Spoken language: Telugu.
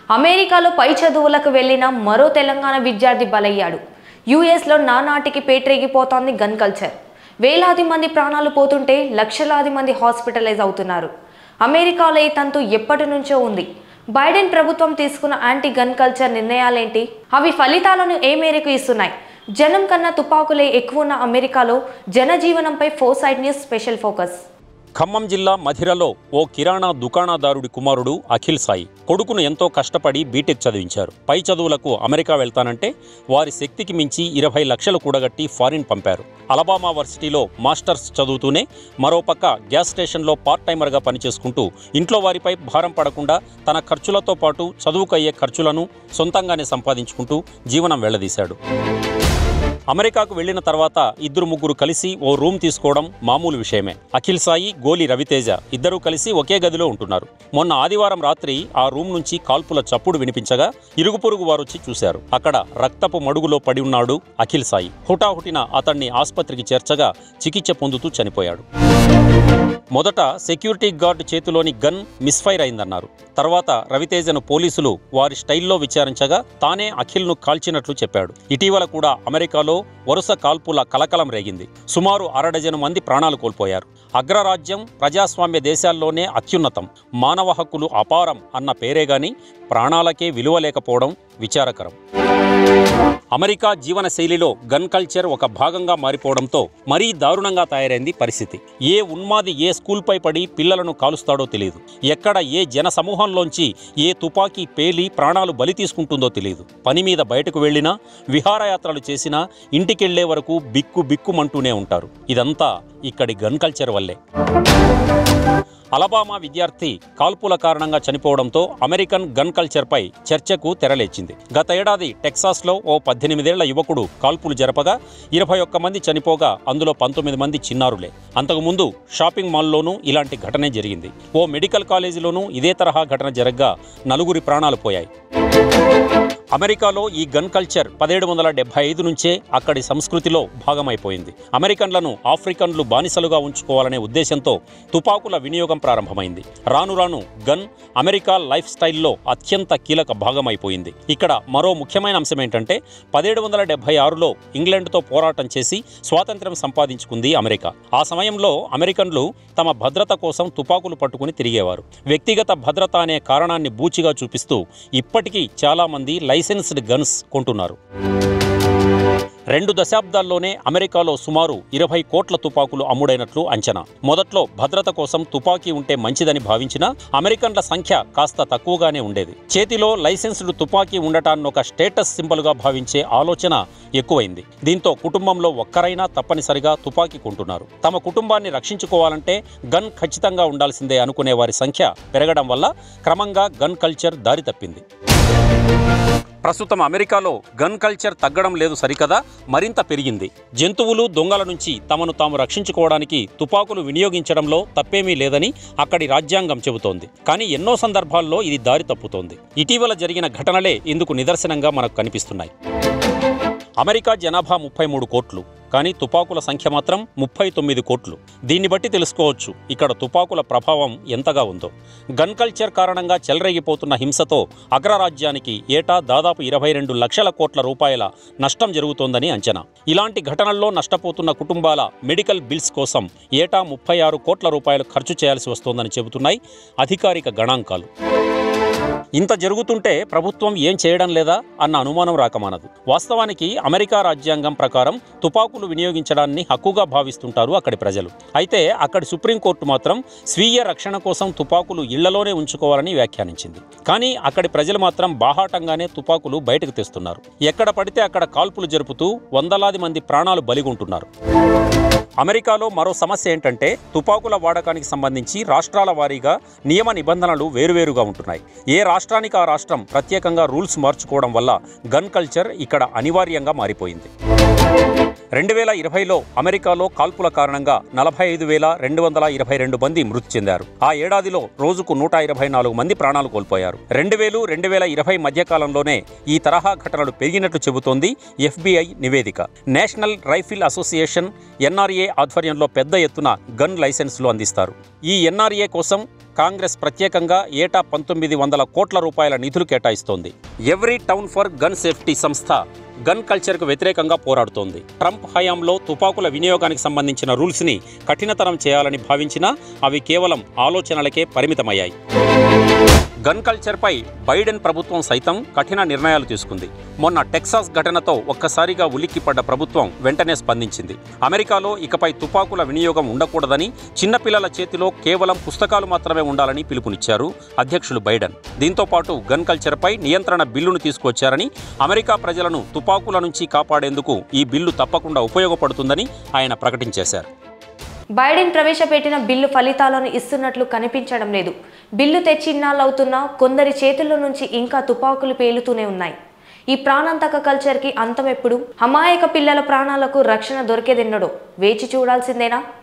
అమెరికాలో పై చదువులకు వెళ్లిన మరో తెలంగాణ విద్యార్థి బలయ్యాడు యుఎస్లో నానాటికి పేటరేగిపోతోంది గన్ కల్చర్ వేలాది మంది ప్రాణాలు పోతుంటే లక్షలాది మంది హాస్పిటలైజ్ అవుతున్నారు అమెరికాలో ఈ తంతు ఎప్పటి నుంచో ఉంది బైడెన్ ప్రభుత్వం తీసుకున్న యాంటీ గన్ కల్చర్ నిర్ణయాలేంటి అవి ఫలితాలను ఏ మేరకు ఇస్తున్నాయి జనం కన్నా తుపాకులే ఎక్కువ ఉన్న అమెరికాలో జనజీవనంపై four news special focus Khammam జిల్లా మధిరలో ఓ కిరాణా దుకాణదారుడి కుమారుడు అఖిల్ సాయి కొడుకును ఎంతో కష్టపడి బీటెక్ చదివించారు పై చదువులకు అమెరికా వెళ్తానంటే వారి శక్తికి మించి ఇరవై లక్షలు కూడగట్టి ఫారిన్ పంపారు అలబామా వర్సిటీలో మాస్టర్స్ చదువుతూనే మరోపక్క గ్యాస్ స్టేషన్లో పార్ట్ టైమర్గా పనిచేసుకుంటూ ఇంట్లో వారిపై భారం పడకుండా తన ఖర్చులతో పాటు చదువుకయ్యే ఖర్చులను సొంతంగానే సంపాదించుకుంటూ జీవనం వెళ్లదీశాడు అమెరికాకు వెళ్లిన తర్వాత ఇద్దరు ముగ్గురు కలిసి ఓ రూమ్ తీసుకోవడం మామూలు విషయమే అఖిల్ సాయి గోలి రవితేజ ఇద్దరూ కలిసి ఒకే గదిలో ఉంటున్నారు మొన్న ఆదివారం రాత్రి ఆ రూమ్ నుంచి కాల్పుల చప్పుడు వినిపించగా ఇరుగు పొరుగు వారొచ్చి చూశారు అక్కడ రక్తపు మడుగులో పడి ఉన్నాడు అఖిల్ సాయి హుటాహుటిన అతన్ని ఆసుపత్రికి చేర్చగా చికిత్స పొందుతూ చనిపోయాడు మొదట సెక్యూరిటీ గార్డ్ చేతిలోని గన్ మిస్ఫైర్ అయిందన్నారు తర్వాత రవితేజను పోలీసులు వారి స్టైల్లో విచారించగా తానే అఖిల్ను కాల్చినట్లు చెప్పాడు ఇటీవల కూడా అమెరికాలో వరుస కాల్పుల కలకలం రేగింది సుమారు అరడజను మంది ప్రాణాలు కోల్పోయారు అగ్రరాజ్యం ప్రజాస్వామ్య దేశాల్లోనే అత్యున్నతం మానవ హక్కులు అపారం అన్న పేరే గాని ప్రాణాలకే విలువ లేకపోవడం విచారకరం అమెరికా జీవన శైలిలో గన్ కల్చర్ ఒక భాగంగా మారిపోవడంతో మరీ దారుణంగా తయారైంది పరిస్థితి ఏ ఉన్మాది ఏ స్కూల్పై పడి పిల్లలను కాలుస్తాడో తెలియదు ఎక్కడ ఏ జన సమూహంలోంచి ఏ తుపాకీ పేలి ప్రాణాలు బలి తీసుకుంటుందో తెలియదు పని మీద బయటకు వెళ్ళినా విహారయాత్రలు చేసినా ఇంటికెళ్లే వరకు బిక్కు బిక్కుమంటూనే ఉంటారు ఇదంతా ఇక్కడి గన్ కల్చర్ వల్లే అలబామా విద్యార్థి కాల్పుల కారణంగా చనిపోవడంతో అమెరికన్ గన్ కల్చర్పై చర్చకు తెరలేచింది గత ఏడాది టెక్సాస్లో ఓ పద్దెనిమిదేళ్ల యువకుడు కాల్పులు జరపగా ఇరవై ఒక్క మంది చనిపోగా అందులో పంతొమ్మిది మంది చిన్నారులే అంతకుముందు షాపింగ్ మాల్లోనూ ఇలాంటి ఘటనే జరిగింది ఓ మెడికల్ కాలేజీలోనూ ఇదే తరహా ఘటన జరగ్గా నలుగురి ప్రాణాలు పోయాయి అమెరికాలో ఈ గన్ కల్చర్ పదిహేడు వందల డెబ్బై ఐదు నుంచే అక్కడి సంస్కృతిలో భాగమైపోయింది అమెరికన్లను ఆఫ్రికన్లు బానిసలుగా ఉంచుకోవాలనే ఉద్దేశంతో తుపాకుల వినియోగం ప్రారంభమైంది రాను రాను గన్ అమెరికా లైఫ్ స్టైల్లో అత్యంత కీలక భాగమైపోయింది ఇక్కడ మరో ముఖ్యమైన అంశం ఏంటంటే పదిహేడు వందల డెబ్బై ఆరులో ఇంగ్లాండ్తో పోరాటం చేసి స్వాతంత్ర్యం సంపాదించుకుంది అమెరికా ఆ సమయంలో అమెరికన్లు తమ భద్రత కోసం తుపాకులు పట్టుకుని తిరిగేవారు వ్యక్తిగత భద్రత అనే కారణాన్ని బూచిగా చూపిస్తూ ఇప్పటికీ చాలామంది లైసెన్స్డ్ గన్స్ కొంటున్నారు రెండు దశాబ్దాల్లోనే అమెరికాలో సుమారు ఇరవై కోట్ల తుపాకులు అమ్ముడైనట్లు అంచనా మొదట్లో భద్రత కోసం తుపాకీ ఉంటే మంచిదని భావించినా అమెరికన్ల సంఖ్య కాస్త తక్కువగానే ఉండేది చేతిలో లైసెన్స్డ్ తుపాకీ ఉండటాన్ని ఒక స్టేటస్ సింబల్గా భావించే ఆలోచన ఎక్కువైంది దీంతో కుటుంబంలో ఒక్కరైనా తప్పనిసరిగా తుపాకీ కొంటున్నారు తమ కుటుంబాన్ని రక్షించుకోవాలంటే గన్ ఖచ్చితంగా ఉండాల్సిందే అనుకునే వారి సంఖ్య పెరగడం వల్ల క్రమంగా గన్ కల్చర్ దారి తప్పింది ప్రస్తుతం అమెరికాలో గన్ కల్చర్ తగ్గడం లేదు సరికదా మరింత పెరిగింది జంతువులు దొంగల నుంచి తమను తాము రక్షించుకోవడానికి తుపాకులు వినియోగించడంలో తప్పేమీ లేదని అక్కడి రాజ్యాంగం చెబుతోంది కానీ ఎన్నో సందర్భాల్లో ఇది దారి తప్పుతోంది ఇటీవల జరిగిన ఘటనలే ఇందుకు నిదర్శనంగా మనకు కనిపిస్తున్నాయి అమెరికా జనాభా ముప్పై మూడు కోట్లు కానీ తుపాకుల సంఖ్య మాత్రం ముప్పై తొమ్మిది కోట్లు దీన్ని బట్టి తెలుసుకోవచ్చు ఇక్కడ తుపాకుల ప్రభావం ఎంతగా ఉందో గన్ కల్చర్ కారణంగా చెలరేగిపోతున్న హింసతో అగ్రరాజ్యానికి ఏటా దాదాపు ఇరవై రెండు లక్షల కోట్ల రూపాయల నష్టం జరుగుతోందని అంచనా ఇలాంటి ఘటనల్లో నష్టపోతున్న కుటుంబాల మెడికల్ బిల్స్ కోసం ఏటా ముప్పై ఆరు కోట్ల రూపాయలు ఖర్చు చేయాల్సి వస్తోందని చెబుతున్నాయి అధికారిక గణాంకాలు ఇంత జరుగుతుంటే ప్రభుత్వం ఏం చేయడం లేదా అన్న అనుమానం రాకమానదు వాస్తవానికి అమెరికా రాజ్యాంగం ప్రకారం తుపాకులు వినియోగించడాన్ని హక్కుగా భావిస్తుంటారు అక్కడి ప్రజలు అయితే అక్కడి సుప్రీంకోర్టు మాత్రం స్వీయ రక్షణ కోసం తుపాకులు ఇళ్లలోనే ఉంచుకోవాలని వ్యాఖ్యానించింది కానీ అక్కడి ప్రజలు మాత్రం బాహాటంగానే తుపాకులు బయటకు తెస్తున్నారు ఎక్కడ పడితే అక్కడ కాల్పులు జరుపుతూ వందలాది మంది ప్రాణాలు బలిగొంటున్నారు అమెరికాలో మరో సమస్య ఏంటంటే తుపాకుల వాడకానికి సంబంధించి రాష్ట్రాల వారీగా నియమ నిబంధనలు వేరువేరుగా ఉంటున్నాయి ఏ రాష్ట్రానికి ఆ రాష్ట్రం ప్రత్యేకంగా రూల్స్ మార్చుకోవడం వల్ల గన్ కల్చర్ ఇక్కడ అనివార్యంగా మారిపోయింది రెండు వేల ఇరవైలో అమెరికాలో కాల్పుల కారణంగా నలభై ఐదు వేల రెండు వందల ఇరవై రెండు మంది మృతి చెందారు ఆ ఏడాదిలో రోజుకు నూట ఇరవై నాలుగు మంది ప్రాణాలు కోల్పోయారు రెండు వేలు రెండు వేల ఇరవై మధ్యకాలంలోనే ఈ తరహా ఘటనలు పెరిగినట్లు చెబుతోంది ఎఫ్బిఐ నివేదిక నేషనల్ రైఫిల్ అసోసియేషన్ ఎన్ఆర్ఏ ఆధ్వర్యంలో పెద్ద ఎత్తున గన్ లైసెన్సులు అందిస్తారు ఈ ఎన్ఆర్ఏ కోసం కాంగ్రెస్ ప్రత్యేకంగా ఏటా పంతొమ్మిది వందల కోట్ల రూపాయల నిధులు కేటాయిస్తోంది every town for gun safety సంస్థ గన్ కల్చర్కు వ్యతిరేకంగా పోరాడుతోంది ట్రంప్ హయాంలో తుపాకుల వినియోగానికి సంబంధించిన రూల్స్ని కఠినతరం చేయాలని భావించినా అవి కేవలం ఆలోచనలకే పరిమితమయ్యాయి గన్ కల్చర్పై బైడెన్ ప్రభుత్వం సైతం కఠిన నిర్ణయాలు తీసుకుంది మొన్న టెక్సాస్ ఘటనతో ఒక్కసారిగా ఉలిక్కిపడ్డ ప్రభుత్వం వెంటనే స్పందించింది అమెరికాలో ఇకపై తుపాకుల వినియోగం ఉండకూడదని చిన్నపిల్లల చేతిలో కేవలం పుస్తకాలు మాత్రమే ఉండాలని పిలుపునిచ్చారు అధ్యక్షులు బైడెన్ దీంతో పాటు గన్ కల్చర్పై నియంత్రణ బిల్లును తీసుకొచ్చారని అమెరికా ప్రజలను తుపాకుల నుంచి కాపాడేందుకు ఈ బిల్లు తప్పకుండా ఉపయోగపడుతుందని ఆయన ప్రకటించేశారు బైడెన్ ప్రవేశపెట్టిన బిల్లు ఫలితాలను ఇస్తున్నట్లు కనిపించడం లేదు బిల్లు తెచ్చి ఇన్నాళ్ళవుతున్నా కొందరి చేతుల్లో నుంచి ఇంకా తుపాకులు పేలుతూనే ఉన్నాయి ఈ ప్రాణాంతక కల్చర్కి అంతం ఎప్పుడు అమాయక పిల్లల ప్రాణాలకు రక్షణ దొరికేదెన్నడో వేచి చూడాల్సిందేనా